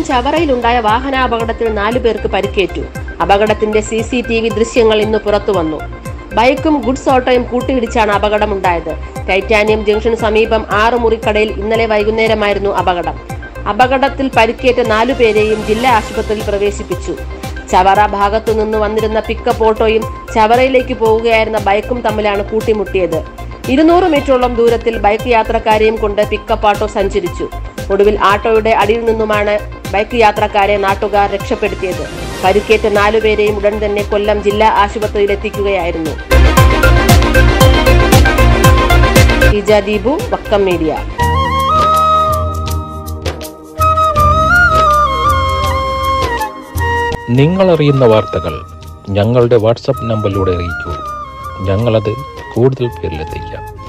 ചവറയിലുണ്ടായ വാഹനാപകടത്തിൽ നാലു പേർക്ക് പരിക്കേറ്റു അപകടത്തിന്റെ സി സി ടി വി ദൃശ്യങ്ങൾ ഇന്ന് പുറത്തുവന്നു ബൈക്കും ഗുഡ്സ് ഓട്ടോയും കൂട്ടിയിടിച്ചാണ് അപകടമുണ്ടായത് ടൈറ്റാനിയം ജംഗ്ഷന് സമീപം ആറ് മുറിക്കടയിൽ ഇന്നലെ വൈകുന്നേരമായിരുന്നു അപകടം അപകടത്തിൽ പരിക്കേറ്റ നാലു പേരെയും ജില്ലാ ആശുപത്രിയിൽ പ്രവേശിപ്പിച്ചു ചവറ ഭാഗത്തു നിന്ന് വന്നിരുന്ന പിക്കപ്പ് ഓട്ടോയും ചവറയിലേക്ക് പോവുകയായിരുന്ന ബൈക്കും തമ്മിലാണ് കൂട്ടിമുട്ടിയത് ഇരുന്നൂറ് മീറ്ററോളം ദൂരത്തിൽ ബൈക്ക് യാത്രക്കാരെയും കൊണ്ട് പിക്കപ്പ് ഓട്ടോ സഞ്ചരിച്ചു ഒടുവിൽ ആട്ടോയുടെ അടിയിൽ നിന്നുമാണ് ബൈക്ക് യാത്രക്കാരെ നാട്ടുകാർ രക്ഷപ്പെടുത്തിയത് പരിക്കേറ്റ നാലുപേരെയും ഉടൻ തന്നെ കൊല്ലം ജില്ലാ ആശുപത്രിയിൽ എത്തിക്കുകയായിരുന്നു ഷീജ ദീപു വക്കം മീഡിയ നിങ്ങളറിയുന്ന വാർത്തകൾ ഞങ്ങളുടെ വാട്സപ്പ് നമ്പറിലൂടെ അറിയിക്കൂ ഞങ്ങളത് കൂടുതൽ പേരിലെത്തിക്കാം